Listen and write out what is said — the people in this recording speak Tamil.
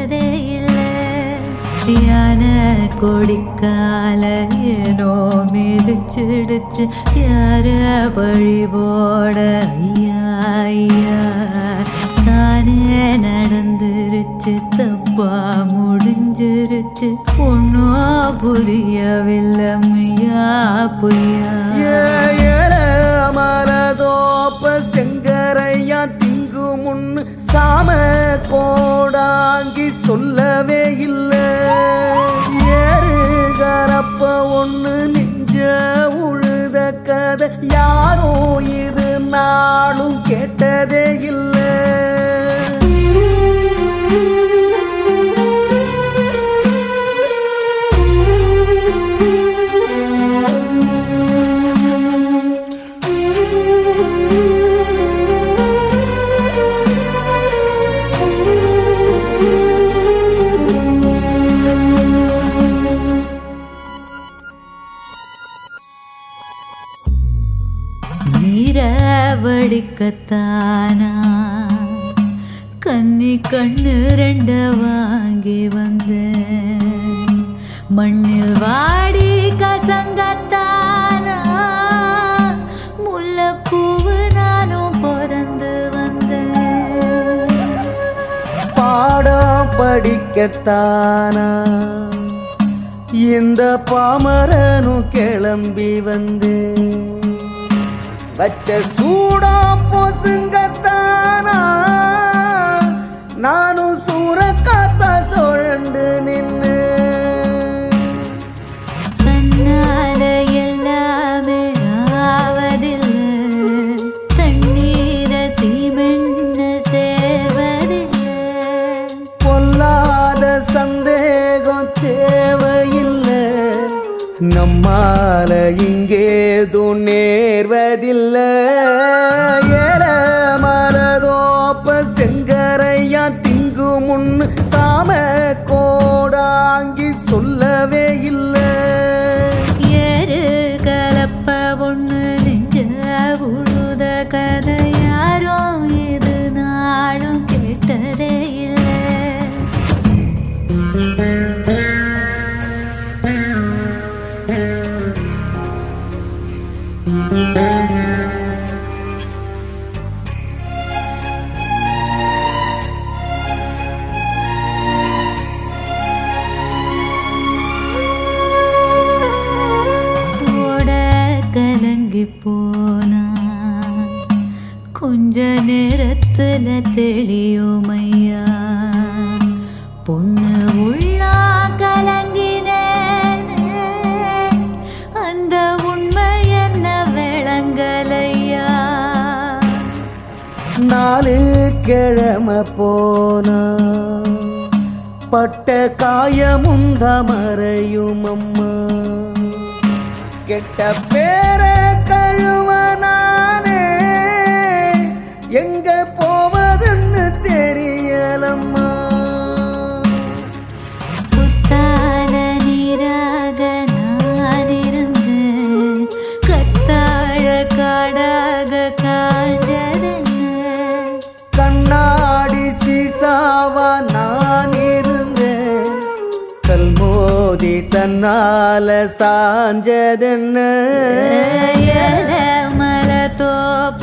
கேட்டதே இல்லை யானை கொடிக்கால ஏனோ மிதிச்சிடுச்சு யார வழி போட ஐயா ஐயா தானே நடந்துருச்சு தப்பா முடிஞ்சிருச்சு ஒன்னும் புரியவில்லை மையா பொய்யா மலதோப்ப செங்கரையா திங்கு முன்னு சாம கோடாங்கி சொல்லவே இல்லை ஏறு கரப்ப ஒண்ணு நெஞ்ச உழுத கதை யாரோ இது நாளும் கேட்டதே இல்லை நீரவடிக்கத்தானா கன்னி கண்ணு ரெண்ட வாங்கி வந்தேன் மண்ணில் வாடி கசங்கத்தானா முல்லைப்பூவு நானும் பிறந்து வந்தேன் பாடம் படிக்கத்தானா இந்த பாமரனும் கிளம்பி வந்து வச்ச சூடா பொசுங்கத்தானா நானும் சூறக்காத்தா சுழண்டு நின்னு தன்னால எல்லாமே ஆவதில்லை தண்ணீர சீமெண்ண சேர்வதில்லை பொல்லாத சந்தேகம் தேவையில்லை நம்மால இங்கேதும் நேர்வதில்லை ஏல மரதோப்ப செங்கரையா திங்கு முன்னு சாம கோடாங்கி சொல்லவே இல்லை ஏறு கலப்ப ஒண்ணு நெஞ்ச உழுத கதை யாரும் இது நாளும் கேட்டதே இல்லை ஓட கலங்கி போனா கொஞ்ச நேரத்துல தெளியும் ஐயா பொண்ணு உள்ளா கலங்கினேன் அந்த உண்மை என்ன விளங்கலையா நாலு கிழமை போனா பட்ட காயமுந்த மறையும் அம்மா கெட்ட பேர கழுவ நானே எங்க போவதுன்னு தெரியலம்மா புத்தால நீராக நான் இருந்தேன் கத்தாழ காடாக காஞ்சதென்ன கண்ணாடி சீசாவா நான் இருந்தேன் கல்மோதி தன்னால சாஞ்சதென்ன மல தோப்ப